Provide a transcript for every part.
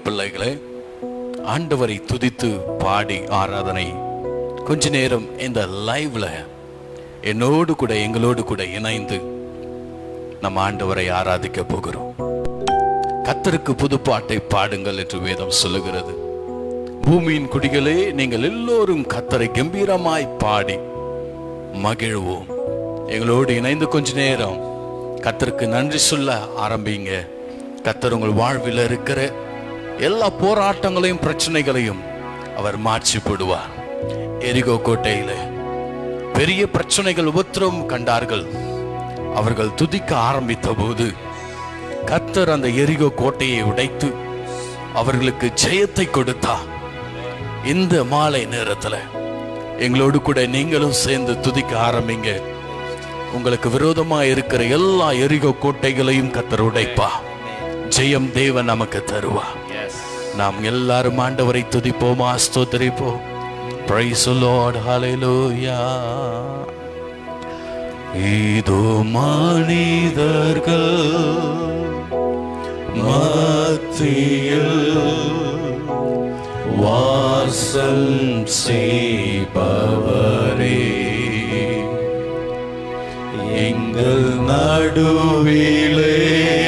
பிள்ளைகளே ஆண்டவரை துதித்து பாடி ஆராதனை கொஞ்ச நேரம் இந்த லைவ்ல என்னோடு கூட எங்களோடு கூட இணைந்து நம்ம ஆண்டவரை ஆராதிக்க போகிறோம் கத்தருக்கு புதுப்பாட்டை பாடுங்கள் என்று வேதம் சொல்லுகிறது பூமியின் குடிகளே நீங்கள் எல்லோரும் கத்தரை கம்பீரமாய் பாடி மகிழ்வோம் எங்களோடு இணைந்து கொஞ்ச நேரம் கத்தருக்கு நன்றி சொல்ல ஆரம்பிங்க கத்தர் உங்கள் வாழ்வில் இருக்கிற எல்லா போராட்டங்களையும் பிரச்சனைகளையும் அவர் மாற்றி போடுவார் எரிகோ கோட்டையில பெரிய பிரச்சனைகள் உபத்திரம் கண்டார்கள் அவர்கள் துதிக்க ஆரம்பித்த போது கத்தர் அந்த எரிகோ கோட்டையை உடைத்து அவர்களுக்கு ஜெயத்தை கொடுத்தார் இந்த மாலை நேரத்துல எங்களோடு கூட நீங்களும் சேர்ந்து துதிக்க ஆரம்பிங்க உங்களுக்கு விரோதமா இருக்கிற எல்லா எரிகோ கோட்டைகளையும் கத்தர் உடைப்பா ஜெயம் தேவன் நமக்கு தருவா நாம் எல்லாரும் ஆண்டவரை துதிப்போமா ஸ்தோத்திரிப்போம் Praise the Lord, hallelujah. இதோ மனிதர்கள் மத்தியில் வாசம் செய்பவரே எங்கள் நடுவிலே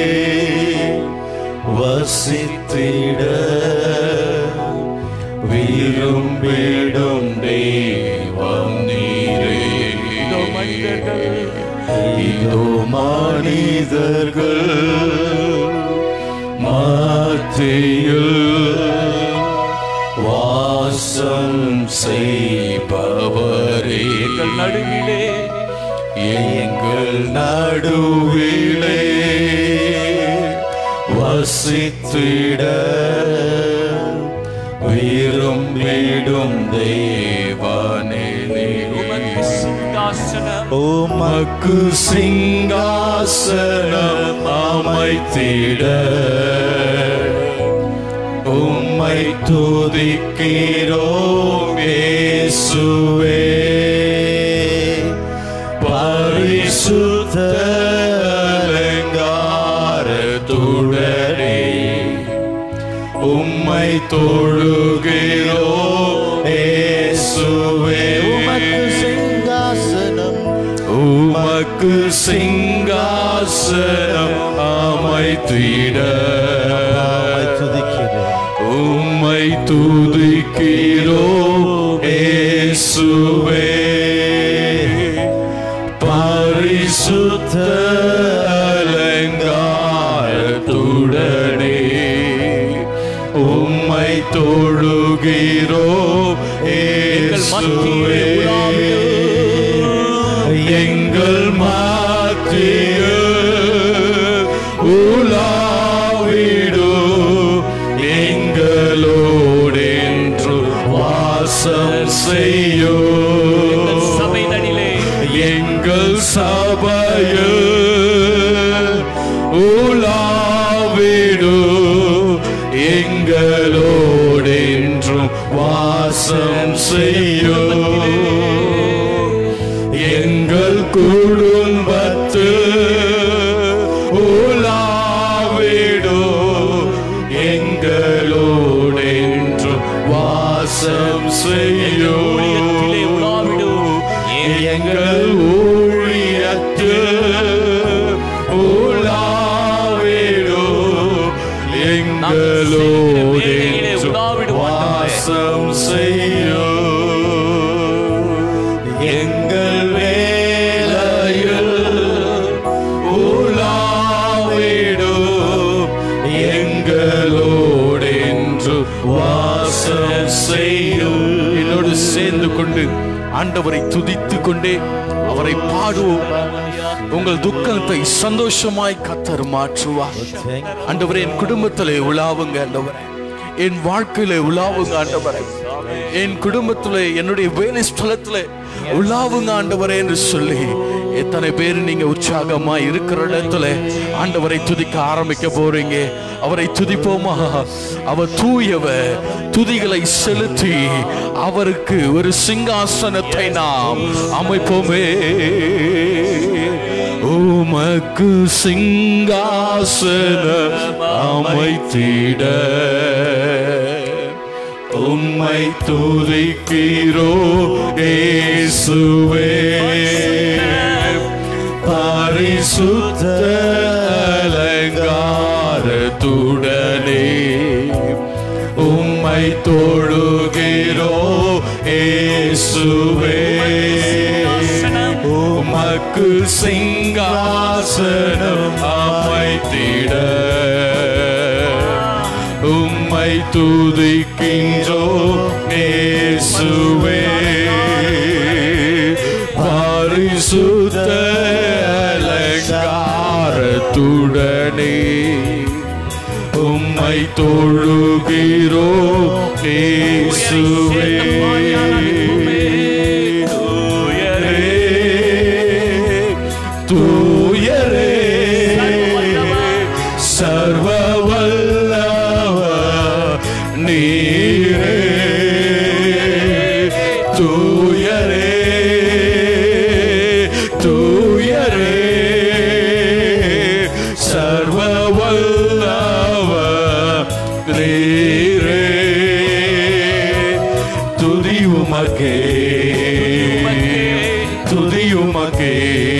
வசித்திட விரும்பிடும் தெய்வம் நீரே இதோ மனிதர்கள் மத்தியில் வாசம் செய்பவரே எங்கள் நடுவிலே எங்கள் நடுவிலே வசித்திட விரும்பிடும் தேவனே உமக்கு சிங்காசனம் அமைத்திட உம்மை துதிக்கிறோம் இயேசுவே பரிசுத்த அலங்காரத்துடனே உம்மை தொழுகிறோம் இயேசுவே உமக்கு சிங்காசனம் உமக்கு சிங்காசனம் அமைத்திட உம்மை துதிக்கிறேன் உம்மை துதிக்கிறோம் இயேசுவே பரிசுத்த அலங்காரத்துடனே உம்மை தொழுகிறோம் இயேசுவே எங்கள் மத்தியில் உலாவிடு எங்களோடென்று வாசம் செய்யும் சபைதனிலே எங்கள் சபையில் உலாவிடு எங்களோடென்றும் வாசம் செய்யும் எங்கள் குடும்பத்து உலாவிடு எங்களோடென்றும் வாசம் செய்யும் ஊழியத்திலே உலாவிடும். எங்கள் ஊழியத்து உலாவிடு எங்களோடென்றும் உலாவிடும் வாசம் செய்யும் எங்கள் வேலையில் உலாவிடு எங்களோடென்று வாசம் செய்யும் என்னோடு சேர்ந்து கொண்டு ஆண்டவரை துதித்து கொண்டே அவரை பாடுவோம் உங்கள் துக்கத்தை சந்தோஷமாய் கத்தர் மாற்றுவார் ஆண்டவரே என் குடும்பத்திலே உலாவுங்க ஆண்டவரே என் வாழ்க்கையில உலாவுங்க ஆண்டவரே என் குடும்பத்திலே என்னுடைய வேலை ஸ்தலத்திலே உலாவுங்க ஆண்டவரே என்று சொல்லி எத்தனை பேர் நீங்க உற்சாகமா இருக்கிற இடத்துல ஆண்டவரை துதிக்க ஆரம்பிக்க போறீங்க அவரை துதிப்போமா அவர் தூயவர் துதிகளை செலுத்தி அவருக்கு ஒரு சிங்காசனத்தை நாம் அமைப்போமே உமக்கு சிங்காசன அமைத்திட உம்மை துதிக்கிறோ இயேசுவே பரிசுத்த அலங்காரத்துடனே உம்மை தொழுகிறோ இயேசுவே உமக்கு சிங்காசனம் அமைத்திட உம்மை துதிக்கின்றோ நேசுவே பரிசுத்த அலங்காரத்துடனே உம்மை தொழுகிறோ நேசுவே தூயரே தூயரே சர்வ வல்லவ நீரே தூயரே தூயரே சர்வ வல்லவ நீரே துதி உமக்கே துதி உமக்கே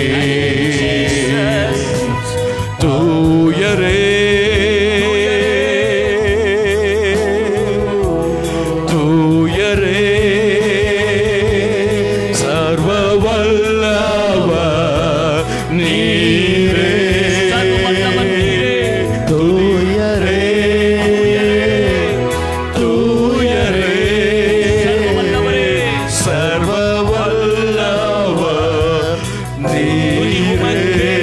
தூயரே தூயரே சர்வ வல்லவ நீரே தூயரே தூயரே சர்வ வல்லவ நீரே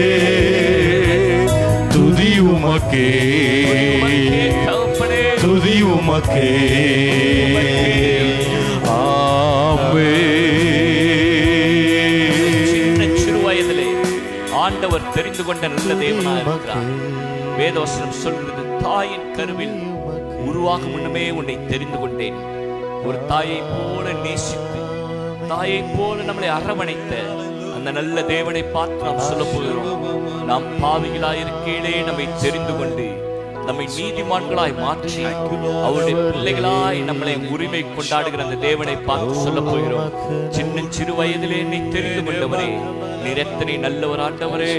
துதி உமக்கே துதி உமக்கே சின்ன ஆமே சிறு வயதிலே ஆண்டவர் தெரிந்து கொண்ட நல்ல தேவனா இருக்கிறார் வேதவசனம் சொல்கிறது தாயின் கருவில் உருவாகும் முன்னமே உன்னை தெரிந்து கொண்டேன் ஒரு தாயை போல நேசித்து தாயை போல நம்மளை அரவணைத்த அந்த நல்ல தேவனை பார்த்து நாம் சொல்ல போகிறோம் நாம் பாவிகளாயிருக்கையிலே நம்மை தெரிந்து கொண்டு நம்மை நீதிமான்களாய் மாற்றி அவருடைய பிள்ளைகளாய் நம்மளை உரிமை கொண்டாடுகிற அந்த தேவனை பார்த்து சொல்ல போகிறோம் சின்ன சிறு வயதிலே என்னை தெரிந்து கொண்டவரே நீர் எத்தனை நல்லவர் ஆண்டவரே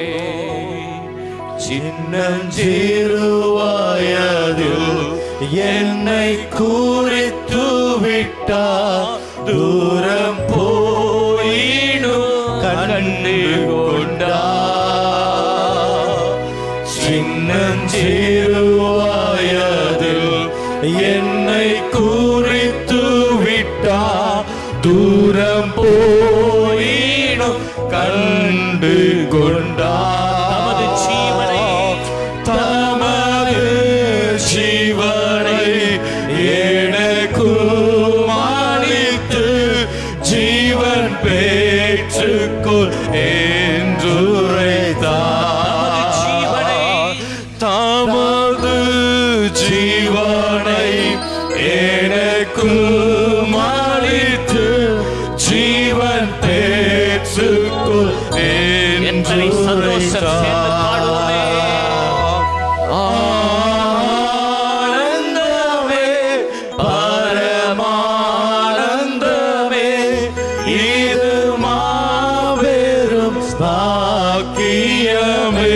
சின்னஞ்சிறுவயதில் என்னை குறித்து விட்டார் தூரம் போயினும் கண்டு கொண்டார் சின்னஞ்சிறுவயதில் என்னை குறித்து விட்டார் தூரம் போயினும் கண்டு தமது ஜீவனை கொண்டார் தமது ஜீவனை எனக்கு மானித்து ஜீவன் பெற்றுக்கொள் என்றுரைத்தார் ஜீவனை தமது ஜீவனை எனக்கு மானித்து ஜீவன் பெற்றுக்கொள் எத்தனை சந்தோஷம் சேர்ந்து பாடுவோமே. ஆனந்தமே பரமானந்தமே இது மாபெரும் பாக்கியமே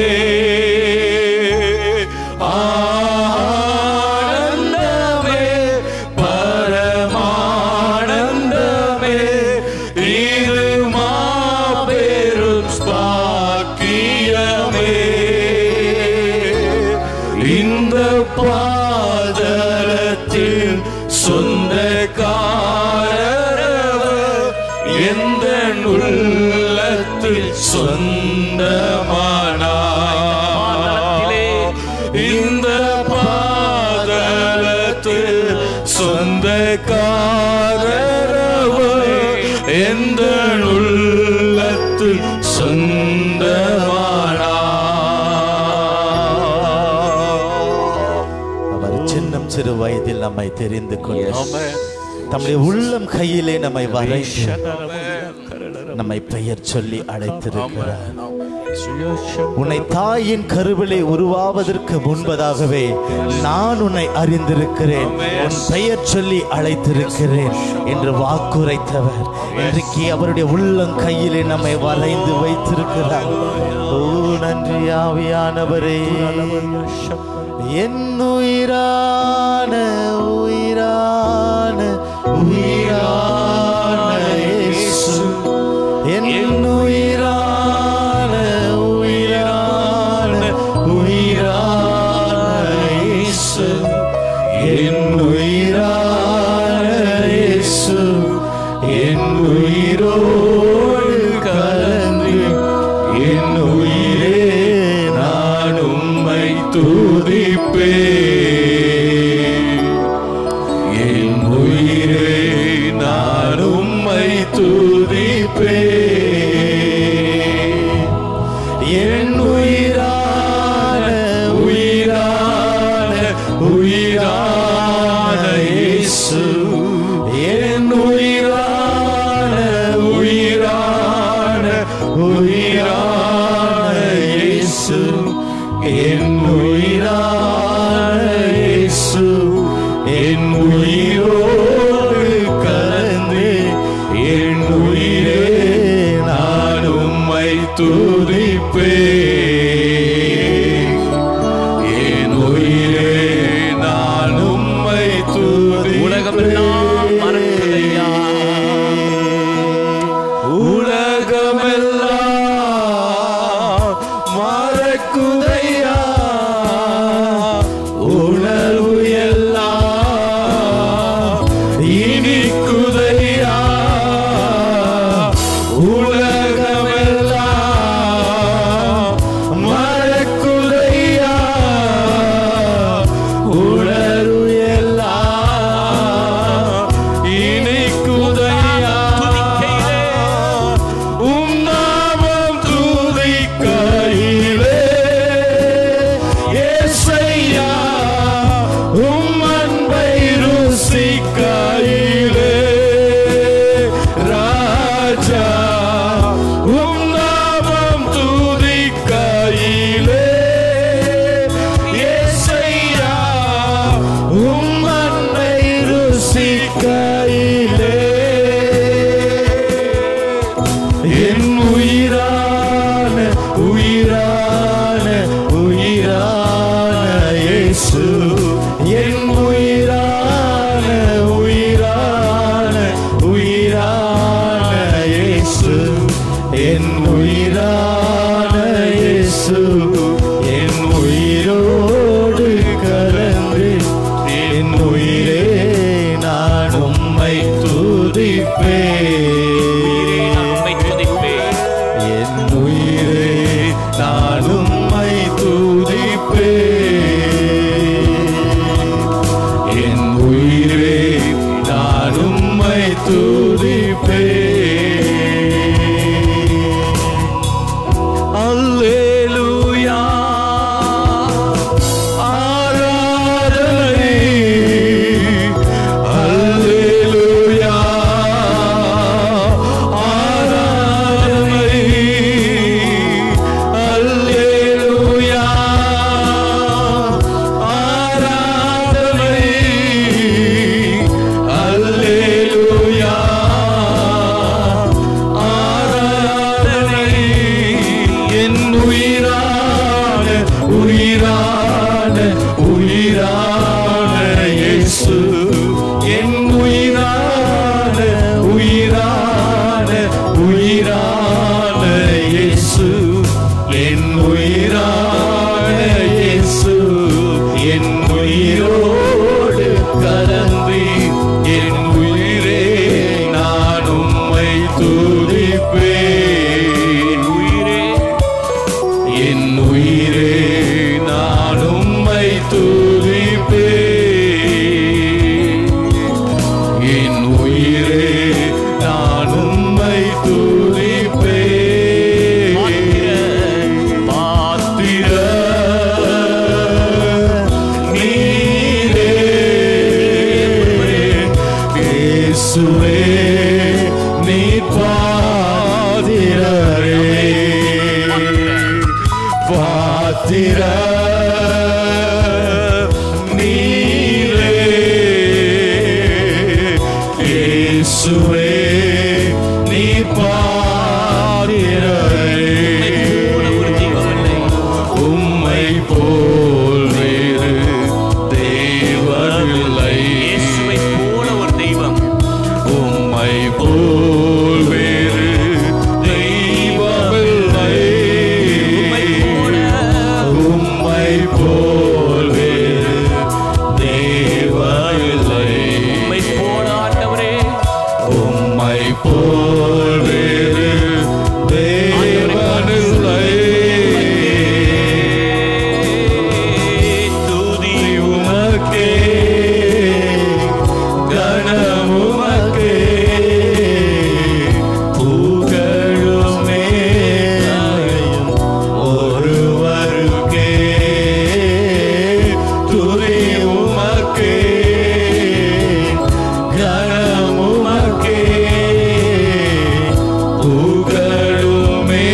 ஆனந்தமே பரமானந்தமே இது மாபெரும் பாக்கியமே இந்த பாதலத்தில் சொந்தக்காரரவர் எந்த உள்ளத்தில் சொந்தமானார் இந்த பாதலத்தில் சொந்தக்காரரவர் எந்த உள்ளத்தில் சொந்தமானார் அவர் சின்னம் சிறு வயதில் நம்மை தெரிந்து கொண்டார் தம்முடைய உள்ளம் கையிலே நம்மை வரைந்து நம்மை பெயர் சொல்லி அழைத்திருக்கிறார் உன்னை தாயின் கருவிலே உருவாவதற்கு முன்பதாகவே நான் உன்னை அறிந்திருக்கிறேன் உன் பெயர் சொல்லி அழைத்திருக்கிறேன் என்று வாக்குரைத்தவர் இன்றைக்கு அவருடைய உள்ளம் கையிலே நம்மை வரைந்து வைத்திருக்கிறார் ஓ நன்றி ஆவியானவரே என் உயிரான உயிரான உயிரான இயேசு என் உயிரான உயிரான உயிரான இயேசு என் உயிரான இயேசு என் உயிரோடு கலந்து என் உயிரே நான் உம்மை துதிப்பேன் என் உயிரே நான் உம்மை துதிப்பேன் என் உயிரான உயிரான உயிரான இயேசு என் உயிரான உயிரான உயிரான இயேசு என் உயிரான இயேசு என் உயிரோடு கலந்து என் உயிரே நான் உம்மை துதிப்பேன் என் உயிரே நான் உம்மை துதி உலகமெல்லாம் மறக்குதையா உலகமெல்லாம் மறக்குதையா உணர்வு எல்லாம் இனிக்குதையா உலகமெல்லாம் மறக்குதையா உணர்வு எல்லாம் இனிக்குதையா உம் நாமம் துதிக்கையிலே ஏசையா உம் அன்பை ருசிக்கையிலே ராஜா உம் நாமம் துதிக்கையிலே ஏசையா உம் அன்பை ருசிக்கையிலே என் உயிரான உயிரான உயிரான இயேசு என் உயிரான உயிரான உயிரான இயேசு என் உயிரான இயேசு என் உயிரோடு கலந்து என் உயிரே நான் உம்மை துதிப்பேன் நான் உம்மை துதிப்பேன் என் உயிரே நான் உம்மை துதிப்பேன் என் உயிரே நான் உம்மை துதிப்பேன் அல்லேலூயா ஆராதனை அல்லேலூயா இயேசுவே நீ பாதிரரே போல ஒரு தெய்வமில்லை உம்மை போல் வேறு தெய்வமில்லை இயேசுவை போல ஒரு தெய்வம் உம்மை போல் வேறு தெய்வமில்லை உம்மை போல உம்மை போல் வேறு தெய்வமில்லை உம்மை போல ஆண்டவரே உம்மை போல் வேறு தேவனில்லை துதி உமக்கே கனமுமக்கே புகழுமே ஒருவருக்கே துதி உமக்கே கனமுமக்கே புகழுமே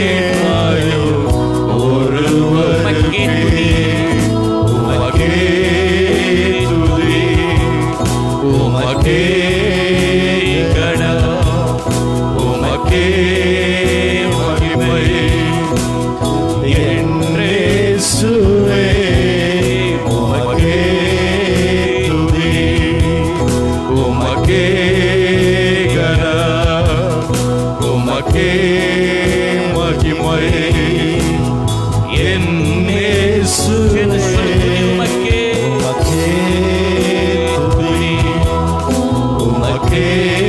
ஒருவருக்கே உமக்கே துதி உமக்கே கணம் உமக்கே மகிமை என்றேசுவே உமக்கே துதி உமக்கே கணம் உமக்கே மகிமை என்னேசுவே உமக்கே உமக்கே துதி உமக்கே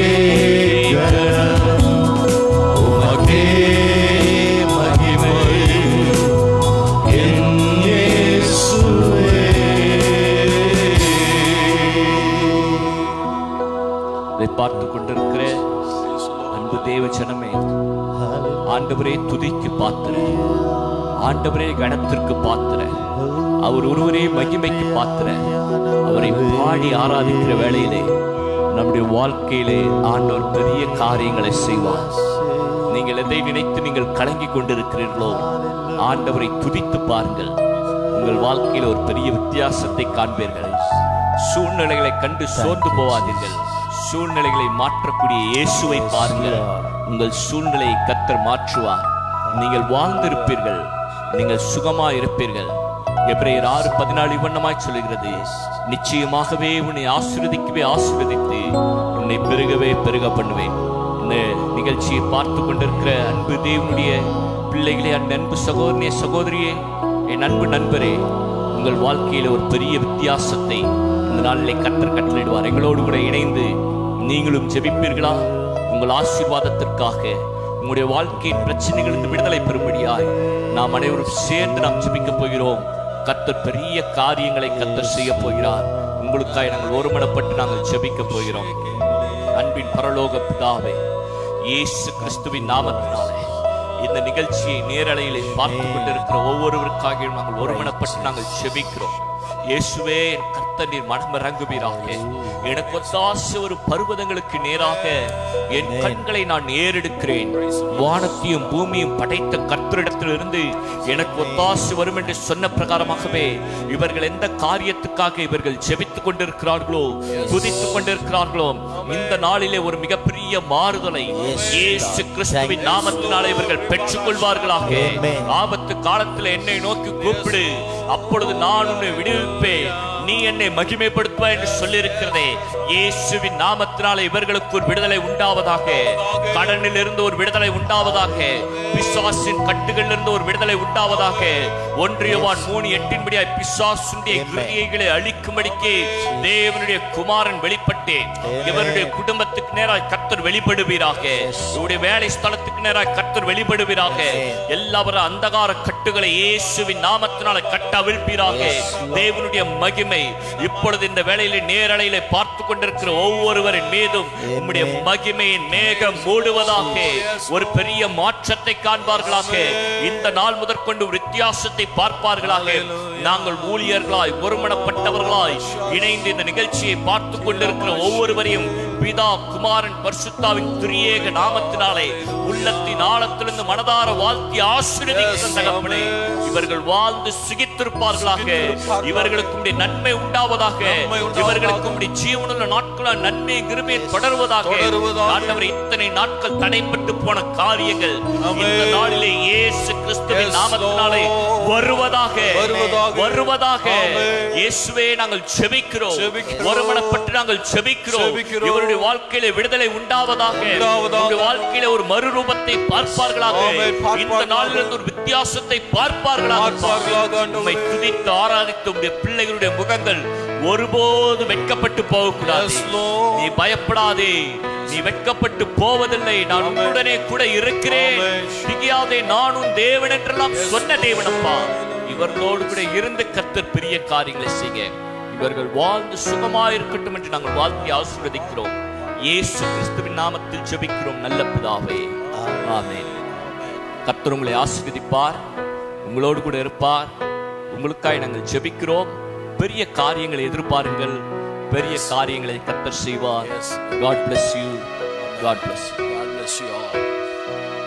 கனம் உமக்கே மகிமை என் இயேசுவே இதை பார்த்து கொண்டிருக்கிற அன்பு தேவ ஜனமே ஆண்டவரே துதிக்கு பாத்திர ஆண்டவரே கணத்திற்கு பாத்திர அவர் ஒருவரே மகிமைக்கு பாத்திர அவரை பாடி ஆராதிக்கிற வேளையிலே நம்முடைய வாழ்க்கையிலே ஆண்டவர் பெரிய காரியங்களை செய்வார் நீங்கள் எதை நினைத்து நீங்கள் கலங்கி கொண்டிருக்கிறீர்களோ ஆண்டவரை துதித்து பாருங்கள் உங்கள் வாழ்க்கையில் ஒரு பெரிய வித்தியாசத்தை காண்பீர்கள் சூழ்நிலைகளை கண்டு சோர்ந்து போவாதீர்கள் சூழ்நிலைகளை மாற்றக்கூடிய இயேசுவை பாருங்கள் உங்கள் சூழ்நிலையை கத்தர் மாற்றுவார் நீங்கள் வாழ்ந்திருப்பீர்கள் நீங்கள் சுகமாய் இருப்பீர்கள் எபிரேயர் ஆறு பதினாலு இவ்வண்ணமாய் சொல்லுகிறது நிச்சயமாகவே உன்னை ஆசீர்வதிக்கவே ஆசீர்வதித்து உன்னை பெருகவே பெருக பண்ணுவேன் இந்த நிகழ்ச்சியை பார்த்து கொண்டிருக்கிற அன்பு தேவனுடைய பிள்ளைகளே அந்த அன்பு சகோதரியே சகோதரியே என் அன்பு நண்பரே உங்கள் வாழ்க்கையில ஒரு பெரிய வித்தியாசத்தை இந்த நாளிலே கத்தர் கட்டளையிடுவார் எங்களோடு கூட இணைந்து நீங்களும் ஜெபிப்பீர்களா உங்கள் ஆசீர்வாதத்திற்காக உங்களுடைய வாழ்க்கையின் பிரச்சனைகளிலிருந்து விடுதலை பெறும்படியாய் நாம் அனைவரும் சேர்ந்து நாம் ஜெபிக்க போகிறோம் கத்தர் பெரிய காரியங்களை கத்தர் செய்ய போகிறார் உங்களுக்காய் நாங்கள் ஒருமனப்பட்டு நாங்கள் ஜெபிக்க போகிறோம் அன்பின் பரலோக பிதாவே இயேசு கிறிஸ்துவின் நாமத்தினாலே இந்த நிகழ்ச்சியை நேரலையிலே பார்த்து கொண்டிருக்கிற ஒவ்வொருவருக்காக நாங்கள் ஒருமனப்பட்டு நாங்கள் ஜெபிக்கிறோம் இயேசுவே என் கர்த்தர் நீர் மனம் இறங்குவீராக எனக்கு ஒத்தாசை ஒரு பர்வதங்களுக்கு நேராக என் கண்களை நான் ஏறெடுக்கிறேன் வானத்தையும் பூமியும் படைத்த கர்த்தரிடத்திலிருந்து எனக்கு ஒத்தாசை வரும் என்று சொன்ன பிரகாரமாகவே இவர்கள் எந்த காரியத்துக்காக இவர்கள் ஜெபித்துக் கொண்டிருக்கிறார்களோ துதித்துக் கொண்டிருக்கிறார்களோ இந்த நாளிலே ஒரு மிகப்பெரிய மாறுதலை இயேசு கிறிஸ்துவின் நாமத்தினாலே இவர்கள் பெற்றுக் கொள்வார்களாக Amen. ஆபத்து காலத்தில் என்னை நோக்கி கூப்பிடு அப்பொழுது நான் உன்னை விடுவிப்பேன் நீ என்னை மகிமைப்படுத்துவாய் என்று சொல்லியிருக்கிறதே இயேசுவின் நாமத்தினாலே இவர்களுக்கு ஒரு விடுதலை உண்டாவதாக கடனில் இருந்து ஒரு விடுதலை உண்டாவதாக பிசாசின் கட்டுகளில் இருந்து ஒரு விடுதலை உண்டாவதாக ஒன்றியவான் மூணு எட்டின்படியாய் பிசாசுடைய கிரியைகளை அழிக்கும்படிக்கு தேவனுடைய குமாரன் வெளிப்பட்டு இவருடைய குடும்பத்துக்கு நேராய் கர்த்தர் வெளிப்படுவீராக இவருடைய வேலை ஸ்தலத்துக்கு நேராய் கர்த்தர் வெளிப்படுவீராக எல்லாவரும் அந்தகார கட்டுகளை இயேசுவின் நாமத்தினால கட்ட அவிழ்ப்பீராக தேவனுடைய மகிமை இப்பொழுது இந்த வேளையிலே நேரலையிலே பார்த்து கொண்டிருக்கிற ஒவ்வொருவரின் மீதும் உம்முடைய மகிமையின் மேகம் மூடுவதாக ஒரு பெரிய மாற்றத்தை காண்பார்களாக இந்த நாள் முதற்கொண்டு ஒரு வித்தியாசத்தை பார்ப்பார்களாக நாங்கள் ஊழியர்களாய் ஒருமனப்பட்டவர்களாய் இணைந்து இந்த நிகழ்ச்சியை பார்த்து கொண்டிருக்கிற ஒவ்வொருவரையும் பிதா குமாரன் பரிசுத்தாவின் திரியேக நாமத்தினாலே உள்ளத்தின் ஆழத்திலிருந்து மனதார வாழ்த்தி ஆசீர்வதிக்கிற தகப்பனே தகப்பனே இவர்கள் வாழ்ந்து சுகித்திருப்பார்களாக சுகித்திருப்பார்களாக. இவர்களுக்கு உம்முடைய நன்மை உண்டாவதாக நன்மை உண்டாவதாக. இவர்களுக்கு உம்முடைய ஜீவனுள்ள நாட்களால் நன்மை கிருபை தொடருவதாக தொடருவதாக. ஆண்டவரே இத்தனை நாட்கள் தடைப்பட்டு போன காரியங்கள் ஆமென். இந்த நாளிலே இயேசு கிறிஸ்துவின் Yes, நாமத்தினாலே Lord. வருவதாக வருவதாக. வருவதாக ஆமென். இயேசுவே நாங்கள் செபிக்கிறோம் ஜெபிக்கிறோம். ஒருமனப்பட்டு நாங்கள் செபிக்கிறோம் ஜெபிக்கிறோம். இவருடைய வாழ்க்கையில விடுதலை உண்டாவதாக உண்டாவதாக. உங்களுடைய வாழ்க்கையில ஒரு மறுரூபத்தை பார்ப்பார்களாக ஆமென், பார்ப்பார்களாக. இந்த நாளிலிருந்து ஒரு வித்தியாசத்தை பார்ப்பார்களாக பார்ப்பார்களாக, ஆண்டவரே. உம்மை துதித்து ஆராதித்து உம்முடைய பிள்ளைகளுடைய முகங்கள் ஒருபோதும் வெட்கப்பட்டு போகக்கூடாது Yes, Lord. நீ பயப்படாதே நீ வெட்கப்பட்டு போவதில்லை நான் ஆமென். உடனே கூட இருக்கிறேன் ஆமென். திகியாதே நானும் தேவன் என்றெல்லாம் சொன்ன தேவனப்பா இவர்களோடு கூட இருந்து கர்த்தர் பெரிய காரியங்களை செய்ய இவர்கள் வாழ்ந்து சுகமாயிருக்கட்டும் என்று நாங்கள் வாழ்த்தி ஆசீர்வதிக்கிறோம் இயேசு கிறிஸ்துவின் நாமத்தில் ஜெபிக்கிறோம் நல்ல பிதாவே ஆமென் கர்த்தர் உங்களை ஆசீர்வதிப்பார் உங்களோடு கூட இருப்பார் உங்களுக்காய் நாங்கள் ஜெபிக்கிறோம் பெரிய காரியங்களை எதிர்பாருங்கள் பெரிய காரியங்களை கர்த்தர் செய்வார் Yes. God bless you God bless you God bless you all.